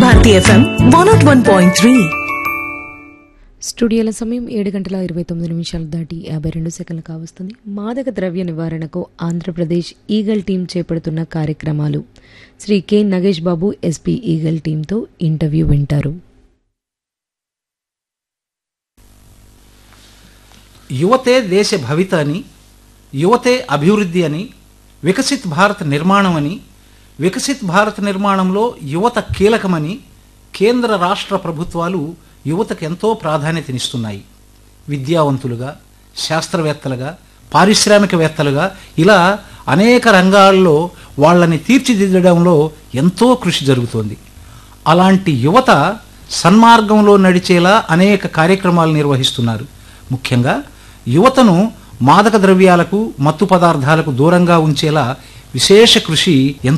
Bharati FM one nought one point three స్టూడియోల సమయం ఏడు గంటల ఇరవై తొమ్మిది నిమిషాలు దాటి యాభై రెండు సెకండ్లు కావస్తుంది మాదక ద్రవ్య నివారణకు ఆంధ్రప్రదేశ్ ఈగల్ టీం చేపడుతున్న కార్యక్రమాలు Shri K Nagesh Babu SP eagle టీంతో ఇంటర్వ్యూ వింటారు యువతే దేశ భవిత అని యువతే అభివృద్ధి అని వికసిత్ భారత్ నిర్మాణం అని వికసిత్ భారత్ నిర్మాణంలో యువత కీలకమని కేంద్ర రాష్ట్ర ప్రభుత్వాలు యువతకు ఎంతో ప్రాధాన్యతనిస్తున్నాయి విద్యావంతులుగా శాస్త్రవేత్తలుగా పారిశ్రామికవేత్తలుగా ఇలా అనేక రంగాల్లో వాళ్ళని తీర్చిదిద్దడంలో ఎంతో కృషి జరుగుతోంది అలాంటి యువత సన్మార్గంలో నడిచేలా అనేక కార్యక్రమాలు నిర్వహిస్తున్నారు ముఖ్యంగా యువతను మాదక ద్రవ్యాలకు మత్తు పదార్థాలకు దూరంగా ఉంచేలా విశేష కృషి ఎంతో